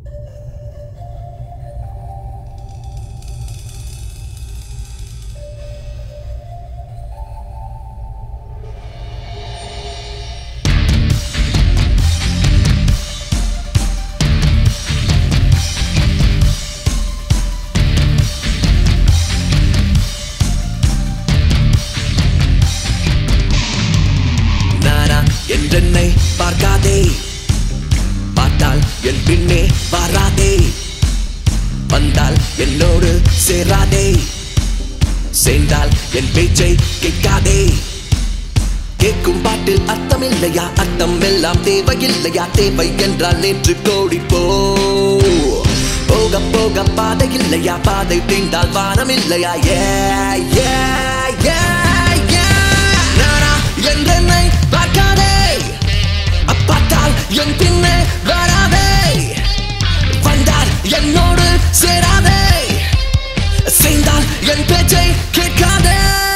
நானா என்றென்னை பார்க்காதே பார்த்தால் என் பின்னே வராதே வந்தால் என்னோடு சேராதே சேர்ந்தால் என் பேச்சை கேட்காதே கேட்கும் பாட்டில் அர்த்தம் இல்லையா அர்த்தம் எல்லாம் தேவையில்லையா தேவை என்றால் நேற்று கோடி போ போக போக பாதை இல்லையா பாதை தீண்டால் வானம் இல்லையா ஏ ஏ ஏ ஏ நானா என்றென்னை பார்க்காதே பார்த்தால் என் பின்னே வராதே வந்தால் என்னோடு சேராதே சேர்ந்தால் என் பேச்சை கேட்காதே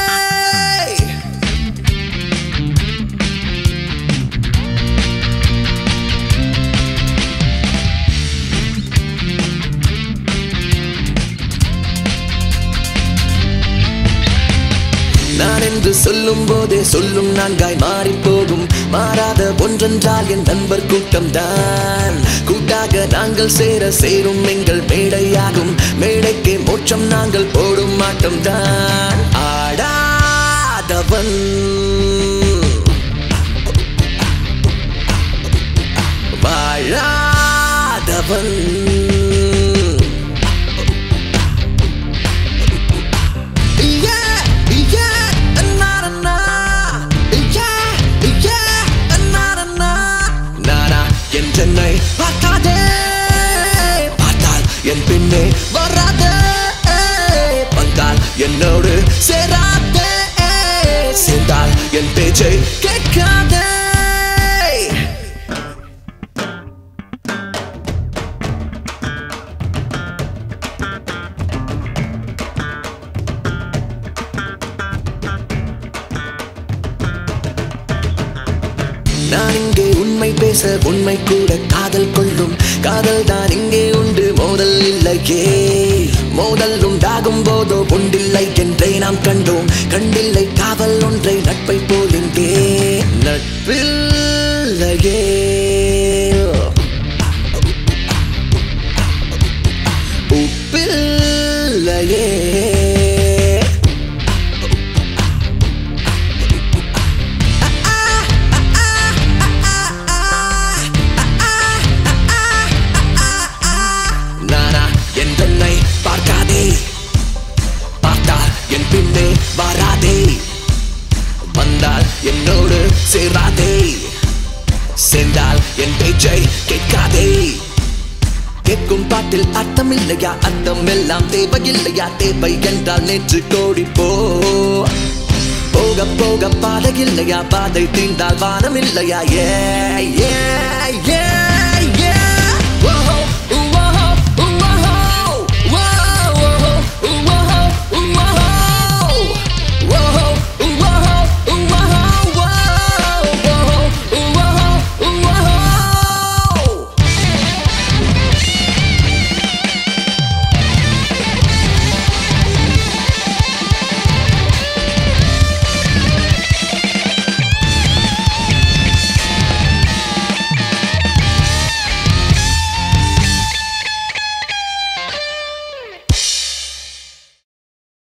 நான் என்று சொல்லும் போதே சொல்லும் நான்காய் மாறி போகும் மாறாத ஒன்றென்றால் என் நண்பர் கூட்டம் தான் கூட்டாக நாங்கள் சேர சேரும் எங்கள் மேடையாகும் மேடைக்கு மோட்சம் நாங்கள் போடும் மாட்டம் தான் ஆடாதவன் வாழாதவன் Yeah, yeah, na na na. Yeah, yeah, na na na. நானா என் சென்னை பார்க்காதே பார்த்தால் என் பின்னே வராதே வந்தால் என்னோடு சேராதே சேர்ந்தால் என் பேச்சை கேட்காதே நான் இங்கே உண்மை பேச உண்மை கூட காதல் கொள்ளும் காதல் தான் இங்கே உண்டு மோதல் இல்லையே மோதல் உண்டாகும் போதோ உண்டில்லை என்றே நாம் கண்டோம் கண்டில்லை காவல் ஒன்றை நட்பை போல் இங்கே நட்பில்லையே உப்பில்லையே நானா என் பெண்ணை பார்க்காதே பார்த்தால் என் பின்னே வராதே வந்தால் என்னோடு சேராதே சேர்ந்தால் என் பேச்சை கேட்காதே கேட்கும் பாட்டில் அர்த்தம் இல்லையா அர்த்தம் எல்லாம் தேவையில்லையா தேவை என்றால் நேற்று கோடி போ போக போக பாதை இல்லையா பாதை தீண்டால் வானம் இல்லையா ஏ ஏ